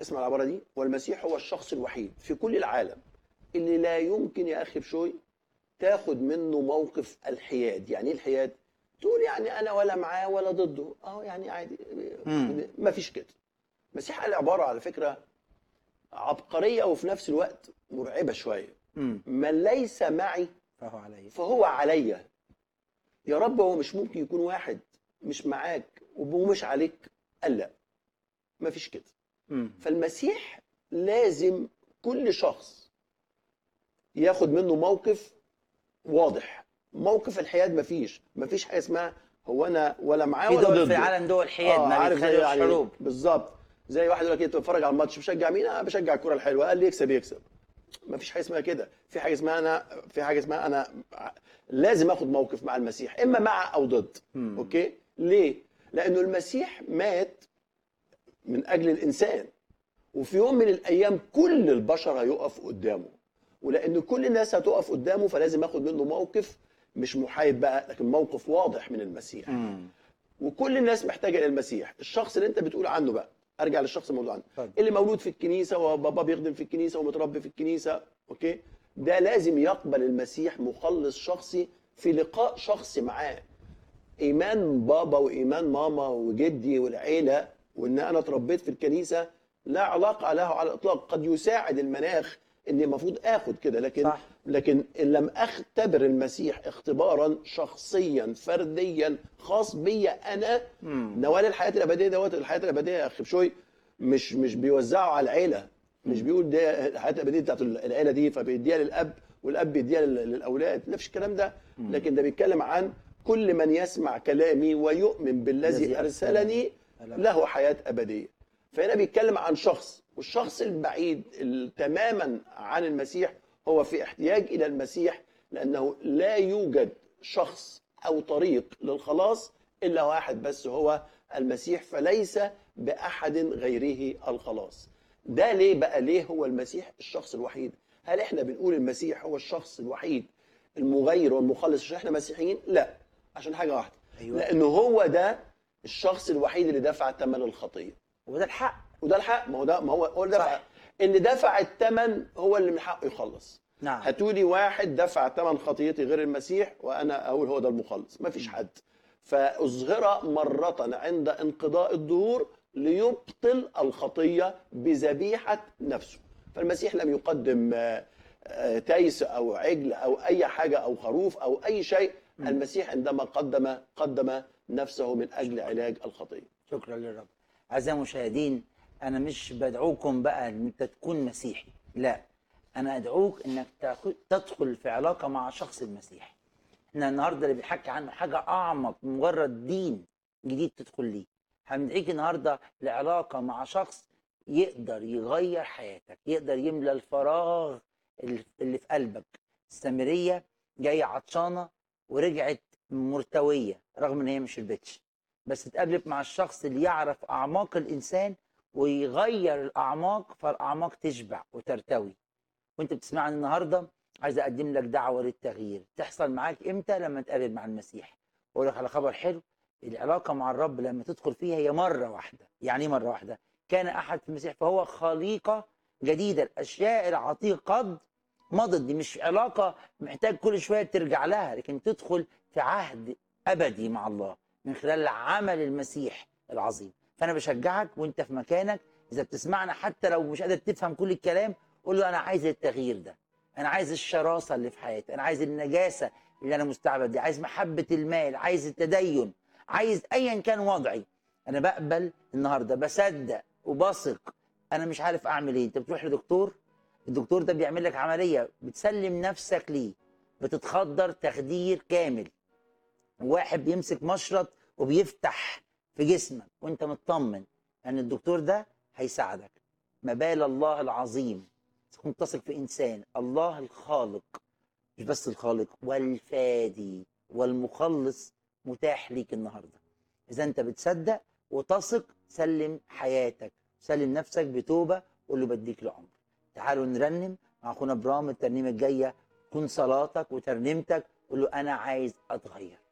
اسمع العباره دي والمسيح هو الشخص الوحيد في كل العالم اللي لا يمكن يا اخي بشوي تاخد منه موقف الحياد يعني ايه الحياد تقول يعني انا ولا معاه ولا ضده اه يعني عادي مم. ما فيش كده المسيح قال عباره على فكره عبقريه وفي نفس الوقت مرعبه شويه امم من ليس معي فهو علي فهو عليا يا رب هو مش ممكن يكون واحد مش معاك ومش عليك قال لا مفيش كده امم فالمسيح لازم كل شخص ياخد منه موقف واضح موقف الحياد مفيش مفيش حاجه اسمها هو انا ولا معاه في ولا دول ضده في العالم دول حياد آه ما عارف زي بيتخانقوش يعني حروب بالظبط زي واحد يقول لك انت بتتفرج على الماتش بشجع مين؟ انا بشجع الكره الحلوه قال لي يكسب يكسب ما فيش حاجه اسمها كده في حاجه اسمها انا في حاجه اسمها انا لازم اخد موقف مع المسيح اما مع او ضد مم. اوكي ليه لانه المسيح مات من اجل الانسان وفي يوم من الايام كل البشر هيقف قدامه ولان كل الناس هتقف قدامه فلازم اخد منه موقف مش محايد بقى لكن موقف واضح من المسيح امم وكل الناس محتاجه الى المسيح الشخص اللي انت بتقول عنه بقى ارجع للشخص الموضوع عنه اتفضل. اللي مولود في الكنيسه وبابا بيخدم في الكنيسه ومتربي في الكنيسه اوكي ده لازم يقبل المسيح مخلص شخصي في لقاء شخصي معاه ايمان بابا وايمان ماما وجدي والعيله وان انا اتربيت في الكنيسه لا علاقه له على الاطلاق قد يساعد المناخ اني المفروض اخد كده لكن صح. لكن ان لم اختبر المسيح اختبارا شخصيا فرديا خاص بيا انا مم. نوال الحياه الابديه دوت الحياه الابديه يا اخي بشوي مش مش بيوزعوا على العيله مش بيقول ده الحياه الابديه بتاعت العيله دي فبيديها للاب والاب بيديها لل- للاولاد لا فيش الكلام ده لكن ده بيتكلم عن كل من يسمع كلامي ويؤمن بالذي الذي ارسلني أرسلني. له حياه ابديه فهنا بيتكلم عن شخص والشخص البعيد ال- تماما عن المسيح هو في احتياج الى المسيح لانه لا يوجد شخص او طريق للخلاص الا واحد بس هو المسيح فليس باحد غيره الخلاص ده ليه بقى ليه هو المسيح الشخص الوحيد هل احنا بنقول المسيح هو الشخص الوحيد المغير والمخلص عشان احنا مسيحيين لا عشان حاجه واحده أيوة. لانه هو ده الشخص الوحيد اللي دفع ثمن الخطيه وده الحق وده الحق ما هو ده ما هو هو اللي دفع صح. اللي دفع الثمن هو اللي من حقه يخلص نعم هاتولي واحد دفع ثمن خطيتي غير المسيح وانا اقول هو ده المخلص ما فيش حد فاظهر مره عند انقضاء الدهور ليبطل الخطيه بذبيحه نفسه فالمسيح لم يقدم آه، آه، تيس او عجل او اي حاجه او خروف او اي شيء المسيح عندما قدم قدم نفسه من اجل علاج الخطيه شكرا للرب اعزائي المشاهدين انا مش بدعوكم بقى ان انت تكون مسيحي لا انا ادعوك انك تاخد- تدخل في علاقه مع شخص المسيح احنا النهارده اللي بنحكي عنه حاجه اعمق من مجرد دين جديد تدخل ليه هندعيك النهارده لعلاقه مع شخص يقدر يغير حياتك يقدر يملى الفراغ اللي اللي في قلبك السامريه جايه عطشانه ورجعت مرتويه رغم ان هي ما شربتش بس اتقابلت مع الشخص اللي يعرف اعماق الانسان ويغير الاعماق فالاعماق تشبع وترتوي وانت بتسمعني النهارده عايز اقدم لك دعوه للتغيير تحصل معاك امتى لما تقابل مع المسيح اقول لك على خبر حلو العلاقه مع الرب لما تدخل فيها هي مره واحده يعني ايه مره واحده كان احد في المسيح فهو خليقه جديده الاشياء العتيقه قد مضت دي مش علاقه محتاج كل شويه ترجع لها لكن تدخل في عهد ابدي مع الله من خلال عمل المسيح العظيم فانا بشجعك وانت في مكانك اذا بتسمعنا حتى لو مش قادر تفهم كل الكلام قول له انا عايز التغيير ده انا عايز الشراسه اللي في حياتي انا عايز النجاسه اللي انا مستعبد دي عايز محبه المال عايز التدين عايز ايا كان وضعي انا بقبل النهارده بصدق وبثق انا مش عارف اعمل ايه انت بتروح لدكتور الدكتور ده بيعمل لك عمليه بتسلم نفسك ليه بتتخدر تخدير كامل واحد بيمسك مشرط وبيفتح في جسمك وانت مطمن ان يعني الدكتور ده هيساعدك ما بال الله العظيم تكون تثق في انسان الله الخالق مش بس الخالق والفادي والمخلص متاح ليك النهارده اذا انت بتصدق وتثق سلم حياتك سلم نفسك بتوبه قول له بديك العمر تعالوا نرنم مع اخونا ابرام الترنيمه الجايه تكون صلاتك وترنيمتك قول له انا عايز اتغير